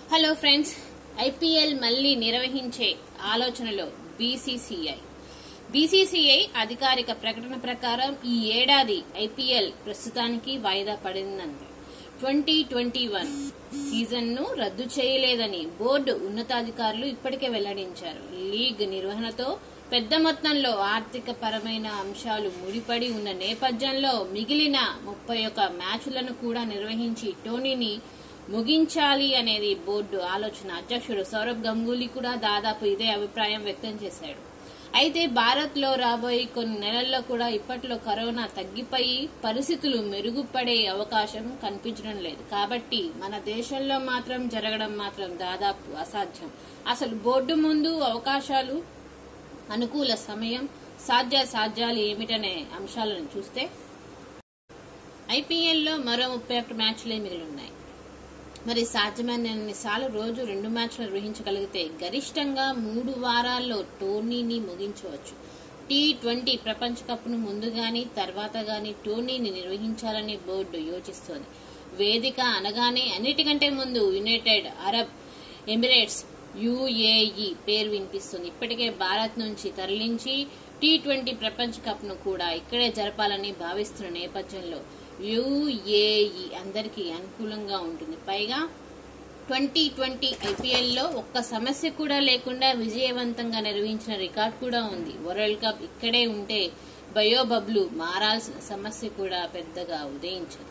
hello friends IPL మళ్లీ నిర్వహించే ఆలోచనలో బీసీసీఐ బీసీసీఐ అధికారిక ప్రకటన ప్రకారం ఈ ఏడాది ఐపీఎల్ ప్రస్తుతానికి వాయిదా పడిందంది ట్వంటీ ట్వంటీ వన్ సీజన్ ను రద్దు చేయలేదని బోర్డు ఉన్నతాధికారులు ఇప్పటికే వెల్లడించారు లీగ్ నిర్వహణతో పెద్ద మొత్తంలో ఆర్థిక పరమైన అంశాలు ముడిపడి ఉన్న నేపథ్యంలో మిగిలిన ముప్పై ఒక్క మ్యాచ్లను కూడా నిర్వహించి టోర్నీని ముగించాలి అనేది బోర్డు ఆలోచన అధ్యక్షుడు సౌరభ్ గంగూలీ కూడా దాదాపు ఇదే అభిప్రాయం వ్యక్తం చేశాడు అయితే భారత్ లో రాబోయే కొన్ని నెలల్లో కూడా ఇప్పట్లో కరోనా తగ్గిపోయి పరిస్థితులు మెరుగుపడే అవకాశం కనిపించడం లేదు కాబట్టి మన దేశంలో మాత్రం జరగడం మాత్రం దాదాపు అసాధ్యం అసలు బోర్డు ముందు అవకాశాలు అనుకూల సమయం సాధ్య సాధ్యాలు ఏమిటనే అంశాలను చూస్తే ఐపీఎల్లో మరో ముప్పై ఒకటి మ్యాచ్లే మిగిలిన్నాయి మరి సాధ్యమైనన్నిసార్లు రోజు రెండు మ్యాచ్లు నిర్వహించగలిగితే గరిష్టంగా మూడు వారాల్లో టోర్నీని ముగించవచ్చు టీ ట్వంటీ ప్రపంచ కప్ను ముందు గాని తర్వాత గాని టోర్నీని నిర్వహించాలని బోర్డు యోచిస్తోంది వేదిక అనగానే అన్నిటికంటే ముందు యునైటెడ్ అరబ్ ఎమిరేట్స్ యుఏఈ పేరు వినిపిస్తుంది ఇప్పటికే భారత్ నుంచి తరలించి టీ ట్వంటీ ప్రపంచ కప్ ను కూడా ఇక్కడే జరపాలని భావిస్తున్న నేపథ్యంలో యుఏఈ అందరికీ అనుకూలంగా ఉంటుంది పైగా ట్వంటీ ట్వంటీ ఐపీఎల్లో ఒక్క సమస్య కూడా లేకుండా విజయవంతంగా నిర్వహించిన రికార్డ్ కూడా ఉంది వరల్డ్ కప్ ఇక్కడే ఉంటే బయోబబ్లు మారాల్సిన సమస్య కూడా పెద్దగా ఉదయించదు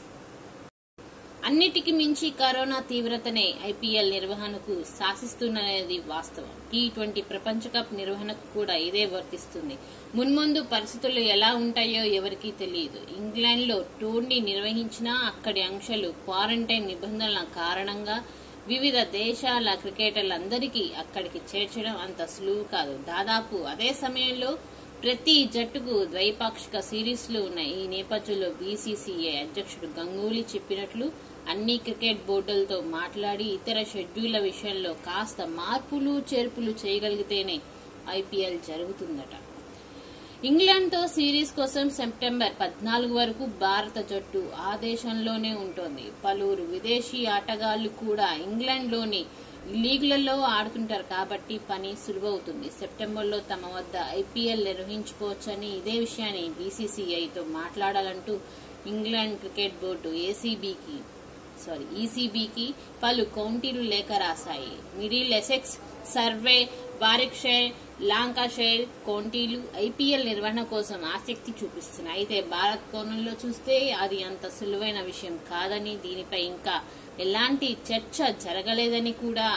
అన్నిటికి మించి కరోనా తీవ్రతనే ఐపీఎల్ నిర్వహణకు శాసిస్తున్నది వాస్తవం టీ ట్వంటీ ప్రపంచ కప్ నిర్వహణకు కూడా ఇదే వర్తిస్తుంది మున్ముందు పరిస్థితులు ఎలా ఉంటాయో ఎవరికీ తెలియదు ఇంగ్లాండ్ లో టోర్నీ నిర్వహించినా అక్కడి ఆంక్షలు క్వారంటైన్ నిబంధనల కారణంగా వివిధ దేశాల క్రికెటర్లందరికీ అక్కడికి చేర్చడం అంత సులువు కాదు దాదాపు అదే సమయంలో ప్రతి జట్టుకు ద్వైపాక్షిక సిరీస్లు ఉన్నాయి ఈ నేపథ్యంలో బీసీసీఐ అధ్యక్షుడు గంగూలీ చెప్పినట్లు అన్ని క్రికెట్ బోర్డులతో మాట్లాడి ఇతర షెడ్యూళ్ల విషయంలో కాస్త మార్పులు చేర్పులు చేయగలిగితేనే ఐపీఎల్ జరుగుతుందట ఇంగ్లాండ్తో సిరీస్ కోసం సెప్టెంబర్ పద్నాలుగు వరకు భారత జట్టు ఆ దేశంలోనే ఉంటోంది పలువురు విదేశీ ఆటగాళ్లు కూడా ఇంగ్లాండ్లోని లీగ్లలో ఆడుతుంటారు కాబట్టి పని సులువవుతుంది సెప్టెంబర్లో తమ వద్ద ఐపీఎల్ నిర్వహించుకోవచ్చని ఇదే విషయాన్ని బీసీసీఐతో మాట్లాడాలంటూ ఇంగ్లాండ్ క్రికెట్ బోర్డు ఏసీబీకి సారీ ఈసీబీకి పలు కౌంటీలు లేఖ రాశాయి Middlesex Surrey Warwickshire Lancashire కౌంటీలు ఐపీఎల్ నిర్వహణ కోసం ఆసక్తి చూపిస్తున్నాయి అయితే భారత్ కోణంలో చూస్తే అది అంత సులువైన విషయం కాదని దీనిపై ఇంకా ఎలాంటి చర్చ జరగలేదని కూడా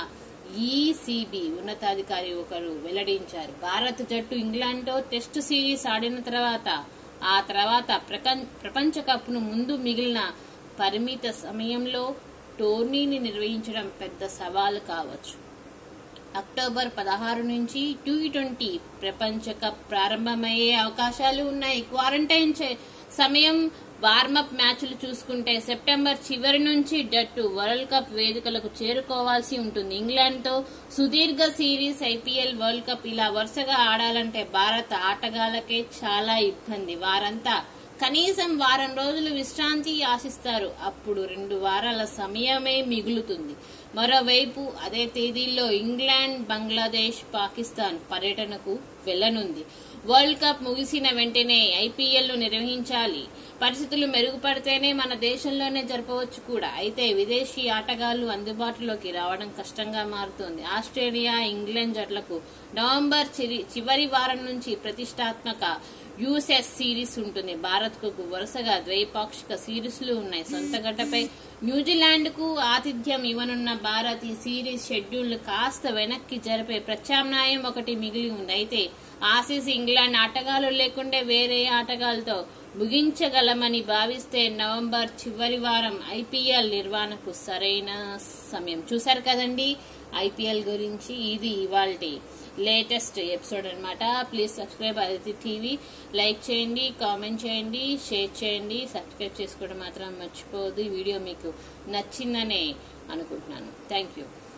ఈసీబీ ఉన్నతాధికారి ఒకరు వెల్లడించారు భారత్ జట్టు ఇంగ్లాండ్తో టెస్ట్ సిరీస్ ఆడిన తర్వాత ఆ తర్వాత ప్రపంచ కప్ను ముందు మిగిలిన పరిమిత సమయంలో టోర్నీని నిర్వహించడం పెద్ద సవాలు కావచ్చు అక్టోబర్ పదహారు నుంచి టీ ట్వంటీ ప్రపంచ కప్ ప్రారంభమయ్యే అవకాశాలు ఉన్నాయి క్వారంటైన్ సమయం వార్మప్ మ్యాచ్లు చూసుకుంటే సెప్టెంబర్ చివరి నుంచి జట్టు వరల్డ్ కప్ వేదికలకు చేరుకోవాల్సి ఉంటుంది ఇంగ్లాండ్ తో సుదీర్ఘ సిరీస్ ఐపీఎల్ వరల్డ్ కప్ ఇలా వరుసగా ఆడాలంటే భారత ఆటగాళ్లకే చాలా ఇబ్బంది వారంతా కనీసం వారం రోజులు విశ్రాంతి ఆశిస్తారు అప్పుడు రెండు వారాల సమయమే మిగులుతుంది మరోవైపు అదే తేదీల్లో ఇంగ్లాండ్ బంగ్లాదేశ్ పాకిస్తాన్ పర్యటనకు వెళ్లనుంది వరల్డ్ కప్ ముగిసిన వెంటనే ఐపీఎల్ ను నిర్వహించాలి పరిస్థితులు మెరుగుపడితేనే మన దేశంలోనే జరపవచ్చు కూడా అయితే విదేశీ ఆటగాళ్లు అందుబాటులోకి రావడం కష్టంగా మారుతోంది ఆస్ట్రేలియా ఇంగ్లాండ్ జట్లకు నవంబర్ చివరి వారం నుంచి ప్రతిష్టాత్మక యూఎస్ఎస్ సిరీస్ ఉంటుంది భారత్ కు వరుసగా ద్వైపాక్షిక సిరీస్లు ఉన్నాయి సొంత గడ్డపై న్యూజిలాండ్ కు ఆతిథ్యం ఇవ్వనున్న భారత్ ఈ సిరీస్ షెడ్యూల్ కాస్త వెనక్కి జరిపే ప్రత్యామ్నాయం ఒకటి మిగిలి ఉంది అయితే ఆసీస్ ఇంగ్లాండ్ ఆటగాళ్లు లేకుండే వేరే ఆటగాళ్లతో ముగించగలమని భావిస్తే నవంబర్ చివరి వారం ఐపీఎల్ నిర్వహణకు సరైన సమయం చూశారు కదండి ఐపీఎల్ గురించి ఇది ఇవాల్టి లేటెస్ట్ ఎపిసోడ్ అనమాట please subscribe Aditi TV like చేయండి కామెంట్ చేయండి షేర్ చేయండి సబ్స్క్రైబ్ చేసుకోవడం మాత్రం మర్చిపోవద్దు ఈ వీడియో మీకు నచ్చిందనే అనుకుంటున్నాను థ్యాంక్ యూ